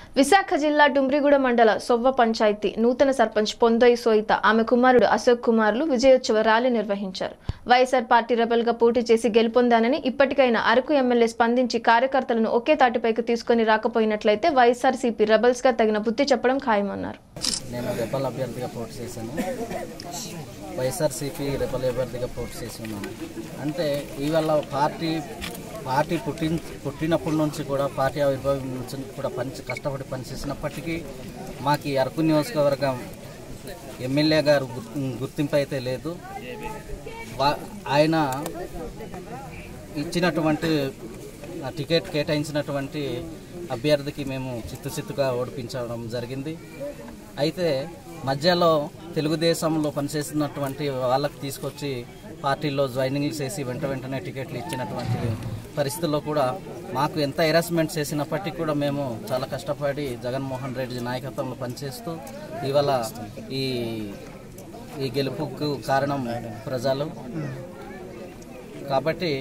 విశాఖ జిల్లా డుమ్రిగూడ మండల సొవ్వ పంచాయతీ నూతన సర్పంచ్ పొందోయి సోయిత ఆమె కుమారుడు అశోక్ కుమార్లు విజయోత్సవ ర్యాలీ నిర్వహించారు వైఎస్ఆర్ పార్టీ రెబల్ గా పోటీ చేసి గెలుపొందానని ఇప్పటికైనా అరకు ఎమ్మెల్యే స్పందించి కార్యకర్తలను ఒకే తాటిపైకి తీసుకొని రాకపోయినట్లయితే వైఎస్ఆర్సీపీ రెబల్స్ గా తగిన బుద్ధి చెప్పడం ఖాయమన్నారు నేను రెబల్ అభ్యర్థిగా పోటీ చేశాను వైఎస్ఆర్సీపీ రెబల్ అభ్యర్థిగా పోటీ చేసి ఉన్నాను అంటే ఇవాళ పార్టీ పార్టీ పుట్టిన పుట్టినప్పటి నుంచి కూడా పార్టీ ఆవిర్భావం నుంచి కూడా పని కష్టపడి పనిచేసినప్పటికీ మాకు ఈ అరకు నియోజకవర్గం ఎమ్మెల్యే గారు గుర్తు- గుర్తింపు అయితే లేదు వా- ఆయన ఇచ్చినటువంటి ఆ టికెట్ కేటాయించినటువంటి అభ్యర్థికి మేము చిత్తుచిత్తుగా ఓడిపించడం జరిగింది అయితే మధ్యలో తెలుగుదేశంలో పనిచేస్తున్నటువంటి వాళ్ళకి తీసుకొచ్చి పార్టీలో జాయినింగ్ చేసి వెంట వెంటనే టికెట్లు ఇచ్చినటువంటి పరిస్థితుల్లో కూడా మాకు ఎంత హెరాస్మెంట్ చేసినప్పటికీ కూడా మేము చాలా కష్టపడి జగన్మోహన్ రెడ్డి నాయకత్వంలో పనిచేస్తూ ఇవాళ ఈ ఈ గెలుపుకు కారణం ప్రజలు కాబట్టి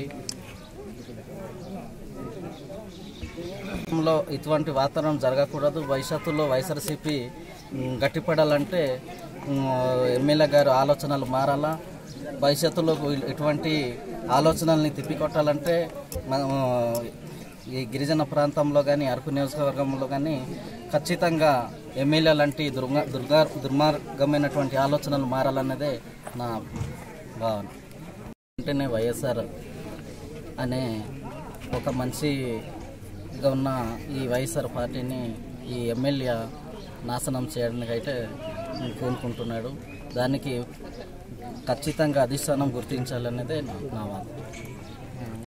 లో ఇటువంటి వాతావరణం జరగకూడదు భవిష్యత్తులో వైఎస్ఆర్సీపీ మ్, గట్టిపడాలంటే మ్, ఎమ్మెల్యే గారు ఆలోచనలు మారాలా భవిష్యత్తులో ఇ- ఇటువంటి ఆలోచనల్ని తిప్పికొట్టాలంటే మనం ఈ గిరిజన ప్రాంతంలో కానీ అరకు నియోజకవర్గంలో కానీ ఖచ్చితంగా ఎమ్మెల్యే లాంటి దుర్గా దుర్గా దుర్మార్గమైనటువంటి ఆలోచనలు మారాలన్నదే నా భావన వెంటనే వైఎస్ఆర్ అనే ఒక మంచిగా ఉన్న ఈ వైఎస్ఆర్ పార్టీని ఈ ఎమ్మెల్యే నాశనం చేయడానికి అయితే కోరుకుంటున్నాడు దానికి ఖచ్చితంగా అధిష్టానం గుర్తించాలనేదే నా నా వాదన